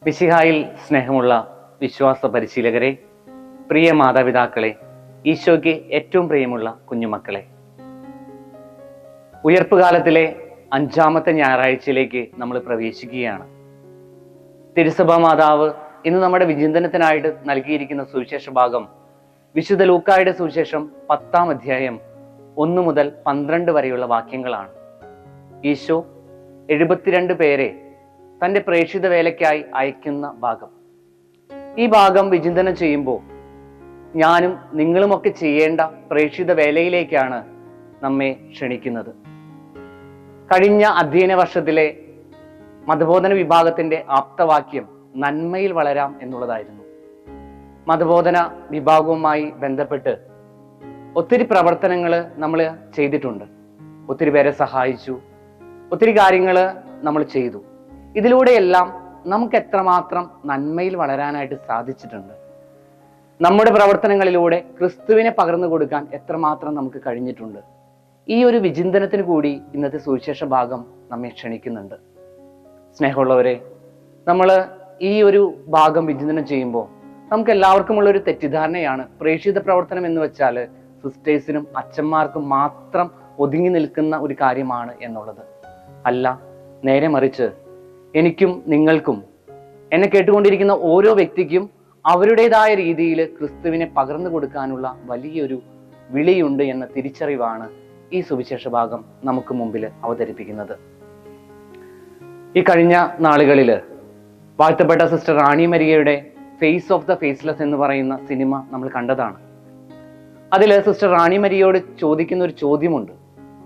മിശിഹായിൽ സ്നേഹമുള്ള വിശ്വാസ പരിശീലകരെ പ്രിയ മാതാപിതാക്കളെ ഈശോയ്ക്ക് ഏറ്റവും പ്രിയമുള്ള കുഞ്ഞുമക്കളെ ഉയർപ്പുകാലത്തിലെ അഞ്ചാമത്തെ ഞായറാഴ്ചയിലേക്ക് നമ്മൾ പ്രവേശിക്കുകയാണ് തിരുസഭാ മാതാവ് ഇന്ന് നമ്മുടെ വിചിന്തനത്തിനായിട്ട് നൽകിയിരിക്കുന്ന സുവിശേഷ ഭാഗം വിശുദ്ധ ലൂക്കായുടെ സുവിശേഷം പത്താം അധ്യായം ഒന്ന് മുതൽ പന്ത്രണ്ട് വരെയുള്ള വാക്യങ്ങളാണ് ഈശോ എഴുപത്തിരണ്ട് പേരെ തൻ്റെ പ്രേക്ഷിത വേലയ്ക്കായി അയക്കുന്ന ഭാഗം ഈ ഭാഗം വിചിന്തനം ചെയ്യുമ്പോൾ ഞാനും നിങ്ങളുമൊക്കെ ചെയ്യേണ്ട പ്രേക്ഷിത വേലയിലേക്കാണ് നമ്മെ ക്ഷണിക്കുന്നത് കഴിഞ്ഞ അധ്യയന വർഷത്തിലെ മതബോധന വിഭാഗത്തിന്റെ ആപ്തവാക്യം നന്മയിൽ വളരാം എന്നുള്ളതായിരുന്നു മതബോധന വിഭാഗവുമായി ബന്ധപ്പെട്ട് ഒത്തിരി പ്രവർത്തനങ്ങൾ നമ്മൾ ചെയ്തിട്ടുണ്ട് ഒത്തിരി പേരെ സഹായിച്ചു ഒത്തിരി കാര്യങ്ങൾ നമ്മൾ ചെയ്തു ഇതിലൂടെയെല്ലാം നമുക്ക് എത്രമാത്രം നന്മയിൽ വളരാനായിട്ട് സാധിച്ചിട്ടുണ്ട് നമ്മുടെ പ്രവർത്തനങ്ങളിലൂടെ ക്രിസ്തുവിനെ പകർന്നു കൊടുക്കാൻ എത്രമാത്രം നമുക്ക് കഴിഞ്ഞിട്ടുണ്ട് ഈ ഒരു വിചിന്തനത്തിന് കൂടി ഇന്നത്തെ സുവിശേഷ ഭാഗം നമ്മെ ക്ഷണിക്കുന്നുണ്ട് സ്നേഹമുള്ളവരെ നമ്മൾ ഈ ഒരു ഭാഗം വിചിന്തനം ചെയ്യുമ്പോൾ നമുക്ക് എല്ലാവർക്കും ഉള്ള ഒരു തെറ്റിദ്ധാരണയാണ് പ്രേക്ഷിത പ്രവർത്തനം എന്ന് വെച്ചാൽ സിസ്റ്റേഴ്സിനും അച്ഛന്മാർക്കും മാത്രം ഒതുങ്ങി നിൽക്കുന്ന ഒരു കാര്യമാണ് എന്നുള്ളത് അല്ല നേരെ മറിച്ച് എനിക്കും നിങ്ങൾക്കും എന്നെ കേട്ടുകൊണ്ടിരിക്കുന്ന ഓരോ വ്യക്തിക്കും അവരുടേതായ രീതിയിൽ ക്രിസ്തുവിനെ പകർന്നു കൊടുക്കാനുള്ള വലിയൊരു വിളിയുണ്ട് എന്ന തിരിച്ചറിവാണ് ഈ സുവിശേഷ ഭാഗം നമുക്ക് മുമ്പിൽ അവതരിപ്പിക്കുന്നത് ഈ കഴിഞ്ഞ നാളുകളിൽ വാഴ്ത്തപ്പെട്ട സിസ്റ്റർ റാണി മരിയയുടെ ഫേസ് ഓഫ് ദ ഫേസ്ലെസ് എന്ന് പറയുന്ന സിനിമ നമ്മൾ കണ്ടതാണ് അതിൽ സിസ്റ്റർ റാണി മരിയോട് ചോദിക്കുന്ന ഒരു ചോദ്യമുണ്ട്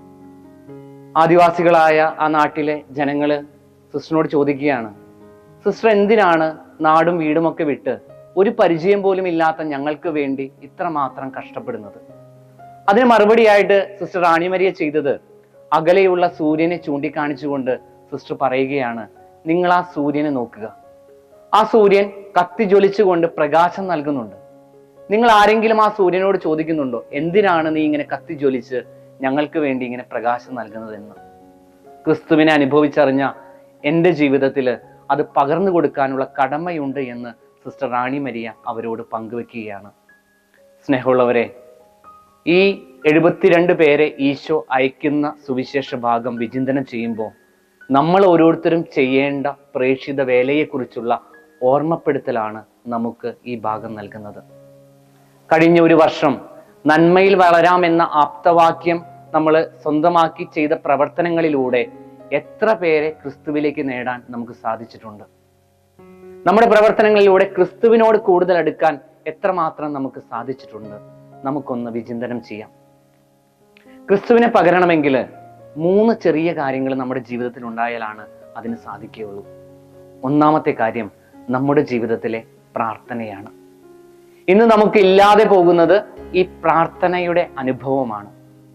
ആദിവാസികളായ ആ നാട്ടിലെ ജനങ്ങള് സിസ്റ്ററിനോട് ചോദിക്കുകയാണ് സിസ്റ്റർ എന്തിനാണ് നാടും വീടുമൊക്കെ വിട്ട് ഒരു പരിചയം പോലും ഇല്ലാത്ത ഞങ്ങൾക്ക് വേണ്ടി ഇത്രമാത്രം കഷ്ടപ്പെടുന്നത് അതിന് മറുപടിയായിട്ട് സിസ്റ്റർ റാണിമരിയ ചെയ്തത് അകലെയുള്ള സൂര്യനെ ചൂണ്ടിക്കാണിച്ചുകൊണ്ട് സിസ്റ്റർ പറയുകയാണ് നിങ്ങൾ ആ സൂര്യനെ നോക്കുക ആ സൂര്യൻ കത്തിജ്വലിച്ചുകൊണ്ട് പ്രകാശം നൽകുന്നുണ്ട് നിങ്ങൾ ആരെങ്കിലും ആ സൂര്യനോട് ചോദിക്കുന്നുണ്ടോ എന്തിനാണ് നീ ഇങ്ങനെ കത്തിജ്വലിച്ച് ഞങ്ങൾക്ക് വേണ്ടി ഇങ്ങനെ പ്രകാശം നൽകുന്നതെന്ന് ക്രിസ്തുവിനെ അനുഭവിച്ചറിഞ്ഞ എൻ്റെ ജീവിതത്തിൽ അത് പകർന്നു കൊടുക്കാനുള്ള കടമയുണ്ട് എന്ന് സിസ്റ്റർ റാണി മരിയ അവരോട് പങ്കുവെക്കുകയാണ് സ്നേഹമുള്ളവരെ ഈ എഴുപത്തിരണ്ട് പേരെ ഈശോ അയക്കുന്ന സുവിശേഷ ഭാഗം വിചിന്തനം ചെയ്യുമ്പോൾ നമ്മൾ ഓരോരുത്തരും ചെയ്യേണ്ട പ്രേക്ഷിത വേലയെക്കുറിച്ചുള്ള ഓർമ്മപ്പെടുത്തലാണ് നമുക്ക് ഈ ഭാഗം നൽകുന്നത് കഴിഞ്ഞ ഒരു വർഷം നന്മയിൽ വളരാമെന്ന ആപ്തവാക്യം നമ്മൾ സ്വന്തമാക്കി ചെയ്ത പ്രവർത്തനങ്ങളിലൂടെ എത്ര പേരെ ക്രിസ്തുവിലേക്ക് നേടാൻ നമുക്ക് സാധിച്ചിട്ടുണ്ട് നമ്മുടെ പ്രവർത്തനങ്ങളിലൂടെ ക്രിസ്തുവിനോട് കൂടുതൽ അടുക്കാൻ എത്രമാത്രം നമുക്ക് സാധിച്ചിട്ടുണ്ട് നമുക്കൊന്ന് വിചിന്തനം ചെയ്യാം ക്രിസ്തുവിനെ പകരണമെങ്കിൽ മൂന്ന് ചെറിയ കാര്യങ്ങൾ നമ്മുടെ ജീവിതത്തിൽ ഉണ്ടായാലാണ് അതിന് സാധിക്കുകയുള്ളൂ ഒന്നാമത്തെ കാര്യം നമ്മുടെ ജീവിതത്തിലെ പ്രാർത്ഥനയാണ് ഇന്ന് നമുക്ക് ഇല്ലാതെ പോകുന്നത് ഈ പ്രാർത്ഥനയുടെ അനുഭവമാണ്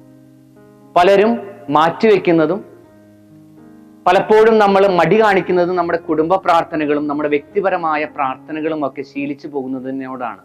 പലരും മാറ്റിവെക്കുന്നതും പലപ്പോഴും നമ്മൾ മടി കാണിക്കുന്നതും നമ്മുടെ കുടുംബ പ്രാർത്ഥനകളും നമ്മുടെ വ്യക്തിപരമായ പ്രാർത്ഥനകളും ഒക്കെ ശീലിച്ചു പോകുന്നതിനോടാണ്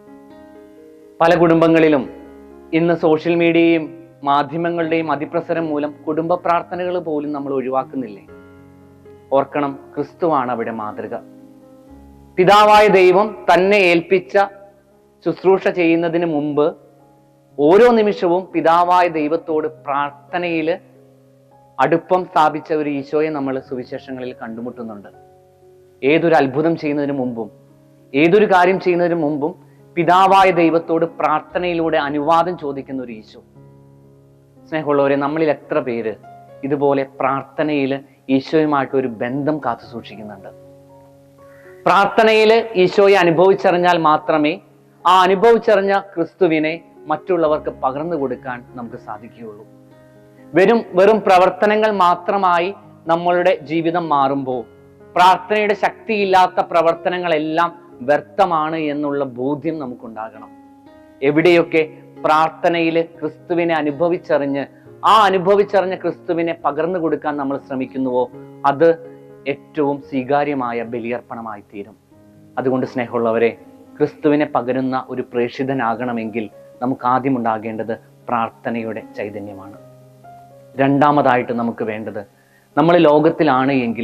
പല കുടുംബങ്ങളിലും ഇന്ന് സോഷ്യൽ മീഡിയയും മാധ്യമങ്ങളുടെയും അതിപ്രസരം മൂലം കുടുംബ പ്രാർത്ഥനകൾ പോലും നമ്മൾ ഒഴിവാക്കുന്നില്ലേ ഓർക്കണം ക്രിസ്തുവാണ് അവിടെ മാതൃക പിതാവായ ദൈവം തന്നെ ഏൽപ്പിച്ച ശുശ്രൂഷ ചെയ്യുന്നതിന് മുമ്പ് ഓരോ നിമിഷവും പിതാവായ ദൈവത്തോട് പ്രാർത്ഥനയിൽ അടുപ്പം സ്ഥാപിച്ച ഒരു ഈശോയെ നമ്മൾ സുവിശേഷങ്ങളിൽ കണ്ടുമുട്ടുന്നുണ്ട് ഏതൊരു അത്ഭുതം ചെയ്യുന്നതിന് മുമ്പും ഏതൊരു കാര്യം ചെയ്യുന്നതിന് മുമ്പും പിതാവായ ദൈവത്തോട് പ്രാർത്ഥനയിലൂടെ അനുവാദം ചോദിക്കുന്ന ഒരു ഈശോ സ്നേഹമുള്ളവരെ നമ്മളിൽ എത്ര പേര് ഇതുപോലെ പ്രാർത്ഥനയിൽ ഈശോയുമായിട്ട് ഒരു ബന്ധം കാത്തു സൂക്ഷിക്കുന്നുണ്ട് പ്രാർത്ഥനയിൽ ഈശോയെ അനുഭവിച്ചറിഞ്ഞാൽ മാത്രമേ ആ അനുഭവിച്ചറിഞ്ഞ ക്രിസ്തുവിനെ മറ്റുള്ളവർക്ക് പകർന്നു കൊടുക്കാൻ നമുക്ക് സാധിക്കുകയുള്ളൂ വെറും വെറും പ്രവർത്തനങ്ങൾ മാത്രമായി നമ്മളുടെ ജീവിതം മാറുമ്പോൾ പ്രാർത്ഥനയുടെ ശക്തിയില്ലാത്ത പ്രവർത്തനങ്ങളെല്ലാം വ്യർത്ഥമാണ് എന്നുള്ള ബോധ്യം നമുക്കുണ്ടാകണം എവിടെയൊക്കെ പ്രാർത്ഥനയിൽ ക്രിസ്തുവിനെ അനുഭവിച്ചറിഞ്ഞ് ആ അനുഭവിച്ചറിഞ്ഞ ക്രിസ്തുവിനെ പകർന്നു കൊടുക്കാൻ നമ്മൾ ശ്രമിക്കുന്നുവോ അത് ഏറ്റവും സ്വീകാര്യമായ ബലിയർപ്പണമായി തീരും അതുകൊണ്ട് സ്നേഹമുള്ളവരെ ക്രിസ്തുവിനെ പകരുന്ന ഒരു പ്രേക്ഷിതനാകണമെങ്കിൽ നമുക്ക് ആദ്യം ഉണ്ടാകേണ്ടത് പ്രാർത്ഥനയുടെ ചൈതന്യമാണ് രണ്ടാമതായിട്ട് നമുക്ക് വേണ്ടത് നമ്മൾ ലോകത്തിലാണ് എങ്കിലും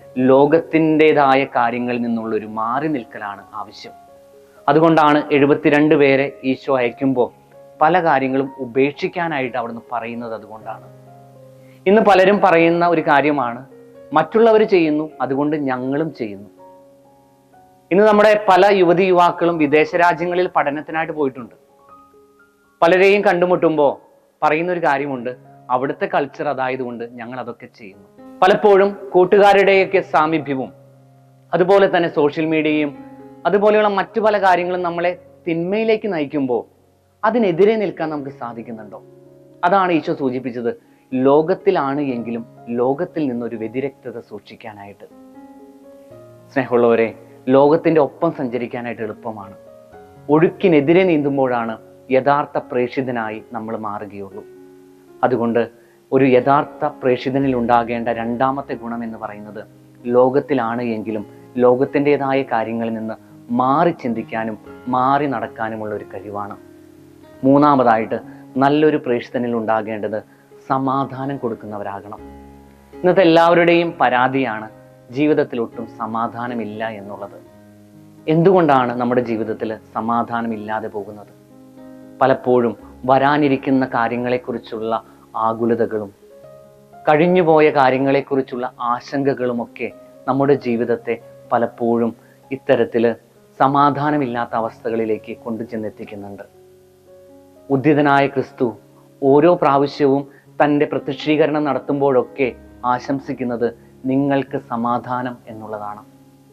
ലോകത്തിൻ്റെതായ കാര്യങ്ങളിൽ നിന്നുള്ള ഒരു മാറി നിൽക്കലാണ് ആവശ്യം അതുകൊണ്ടാണ് എഴുപത്തിരണ്ട് പേരെ ഈശോ അയക്കുമ്പോൾ പല കാര്യങ്ങളും ഉപേക്ഷിക്കാനായിട്ട് അവിടുന്ന് പറയുന്നത് അതുകൊണ്ടാണ് ഇന്ന് പലരും പറയുന്ന ഒരു കാര്യമാണ് മറ്റുള്ളവർ ചെയ്യുന്നു അതുകൊണ്ട് ഞങ്ങളും ചെയ്യുന്നു ഇന്ന് നമ്മുടെ പല യുവതി യുവാക്കളും വിദേശ രാജ്യങ്ങളിൽ പഠനത്തിനായിട്ട് പോയിട്ടുണ്ട് പലരെയും കണ്ടുമുട്ടുമ്പോൾ പറയുന്ന ഒരു കാര്യമുണ്ട് അവിടുത്തെ കൾച്ചർ അതായതുകൊണ്ട് ഞങ്ങൾ അതൊക്കെ ചെയ്യുന്നു പലപ്പോഴും കൂട്ടുകാരുടെയൊക്കെ സാമീപ്യവും അതുപോലെ തന്നെ സോഷ്യൽ മീഡിയയും അതുപോലെയുള്ള മറ്റു പല കാര്യങ്ങളും നമ്മളെ തിന്മയിലേക്ക് നയിക്കുമ്പോൾ അതിനെതിരെ നിൽക്കാൻ നമുക്ക് സാധിക്കുന്നുണ്ടോ അതാണ് ഈശോ സൂചിപ്പിച്ചത് ലോകത്തിലാണ് എങ്കിലും ലോകത്തിൽ നിന്നൊരു വ്യതിരക്തത സൂക്ഷിക്കാനായിട്ട് സ്നേഹമുള്ളവരെ ലോകത്തിന്റെ ഒപ്പം സഞ്ചരിക്കാനായിട്ട് എളുപ്പമാണ് ഒഴുക്കിനെതിരെ നീന്തുമ്പോഴാണ് യഥാർത്ഥ പ്രേക്ഷിതനായി നമ്മൾ മാറുകയുള്ളൂ അതുകൊണ്ട് ഒരു യഥാർത്ഥ പ്രേക്ഷിതനിൽ ഉണ്ടാകേണ്ട രണ്ടാമത്തെ ഗുണം എന്ന് പറയുന്നത് ലോകത്തിലാണ് എങ്കിലും ലോകത്തിൻ്റെതായ കാര്യങ്ങളിൽ നിന്ന് മാറി ചിന്തിക്കാനും മാറി നടക്കാനുമുള്ള ഒരു കഴിവാണ് മൂന്നാമതായിട്ട് നല്ലൊരു പ്രേക്ഷിതനിൽ ഉണ്ടാകേണ്ടത് സമാധാനം കൊടുക്കുന്നവരാകണം ഇന്നത്തെ എല്ലാവരുടെയും പരാതിയാണ് ജീവിതത്തിൽ ഒട്ടും സമാധാനമില്ല എന്നുള്ളത് എന്തുകൊണ്ടാണ് നമ്മുടെ ജീവിതത്തിൽ സമാധാനമില്ലാതെ പോകുന്നത് പലപ്പോഴും വരാനിരിക്കുന്ന കാര്യങ്ങളെക്കുറിച്ചുള്ള ആകുലതകളും കഴിഞ്ഞുപോയ കാര്യങ്ങളെക്കുറിച്ചുള്ള ആശങ്കകളുമൊക്കെ നമ്മുടെ ജീവിതത്തെ പലപ്പോഴും ഇത്തരത്തില് സമാധാനമില്ലാത്ത അവസ്ഥകളിലേക്ക് കൊണ്ടു ചെന്നെത്തിക്കുന്നുണ്ട് ഉദ്ധിതനായ ക്രിസ്തു ഓരോ പ്രാവശ്യവും തൻ്റെ പ്രത്യക്ഷീകരണം നടത്തുമ്പോഴൊക്കെ ആശംസിക്കുന്നത് നിങ്ങൾക്ക് സമാധാനം എന്നുള്ളതാണ്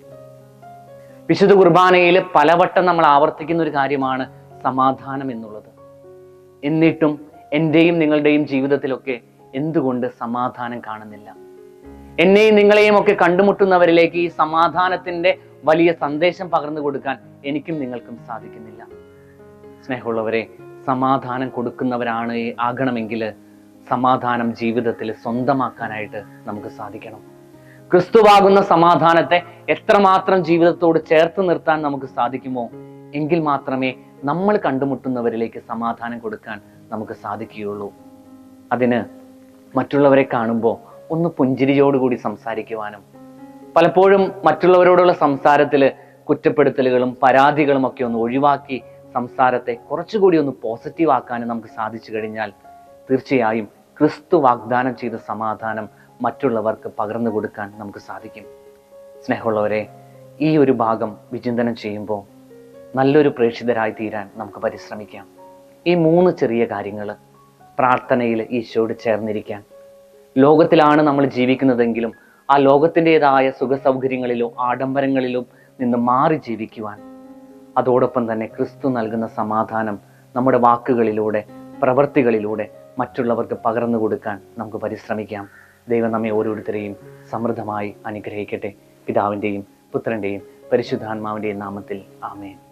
വിശുദ്ധ കുർബാനയിൽ പലവട്ടം നമ്മൾ ആവർത്തിക്കുന്ന ഒരു കാര്യമാണ് സമാധാനം എന്നുള്ളത് എന്നിട്ടും എൻ്റെയും നിങ്ങളുടെയും ജീവിതത്തിലൊക്കെ എന്തുകൊണ്ട് സമാധാനം കാണുന്നില്ല എന്നെയും നിങ്ങളെയും ഒക്കെ കണ്ടുമുട്ടുന്നവരിലേക്ക് ഈ സമാധാനത്തിന്റെ വലിയ സന്ദേശം പകർന്നു കൊടുക്കാൻ എനിക്കും നിങ്ങൾക്കും സാധിക്കുന്നില്ല സ്നേഹമുള്ളവരെ സമാധാനം കൊടുക്കുന്നവരാണ് ആകണമെങ്കിൽ സമാധാനം ജീവിതത്തിൽ സ്വന്തമാക്കാനായിട്ട് നമുക്ക് സാധിക്കണം ക്രിസ്തുവാകുന്ന സമാധാനത്തെ എത്രമാത്രം ജീവിതത്തോട് ചേർത്ത് നിർത്താൻ നമുക്ക് സാധിക്കുമോ എങ്കിൽ മാത്രമേ നമ്മൾ കണ്ടുമുട്ടുന്നവരിലേക്ക് സമാധാനം കൊടുക്കാൻ നമുക്ക് സാധിക്കുകയുള്ളൂ അതിന് മറ്റുള്ളവരെ കാണുമ്പോൾ ഒന്ന് പുഞ്ചിരിയോടുകൂടി സംസാരിക്കുവാനും പലപ്പോഴും മറ്റുള്ളവരോടുള്ള സംസാരത്തിൽ കുറ്റപ്പെടുത്തലുകളും പരാതികളും ഒക്കെ ഒന്ന് ഒഴിവാക്കി സംസാരത്തെ കുറച്ചുകൂടി ഒന്ന് പോസിറ്റീവ് ആക്കാനും നമുക്ക് സാധിച്ചു കഴിഞ്ഞാൽ തീർച്ചയായും ക്രിസ്തു വാഗ്ദാനം ചെയ്ത സമാധാനം മറ്റുള്ളവർക്ക് പകർന്നു കൊടുക്കാൻ നമുക്ക് സാധിക്കും സ്നേഹമുള്ളവരെ ഈ ഒരു ഭാഗം വിചിന്തനം ചെയ്യുമ്പോൾ നല്ലൊരു പ്രേക്ഷിതരായി തീരാൻ നമുക്ക് പരിശ്രമിക്കാം ഈ മൂന്ന് ചെറിയ കാര്യങ്ങൾ പ്രാർത്ഥനയിൽ ഈശോയോട് ചേർന്നിരിക്കാൻ ലോകത്തിലാണ് നമ്മൾ ജീവിക്കുന്നതെങ്കിലും ആ ലോകത്തിൻ്റെതായ സുഖസൗകര്യങ്ങളിലോ ആഡംബരങ്ങളിലോ നിന്ന് മാറി ജീവിക്കുവാൻ അതോടൊപ്പം തന്നെ ക്രിസ്തു നൽകുന്ന സമാധാനം നമ്മുടെ വാക്കുകളിലൂടെ പ്രവൃത്തികളിലൂടെ മറ്റുള്ളവർക്ക് പകർന്നു കൊടുക്കാൻ നമുക്ക് പരിശ്രമിക്കാം ദൈവം നമ്മെ ഓരോരുത്തരെയും സമൃദ്ധമായി അനുഗ്രഹിക്കട്ടെ പിതാവിൻ്റെയും പുത്രൻ്റെയും പരിശുദ്ധാത്മാവിൻ്റെയും നാമത്തിൽ ആമേൻ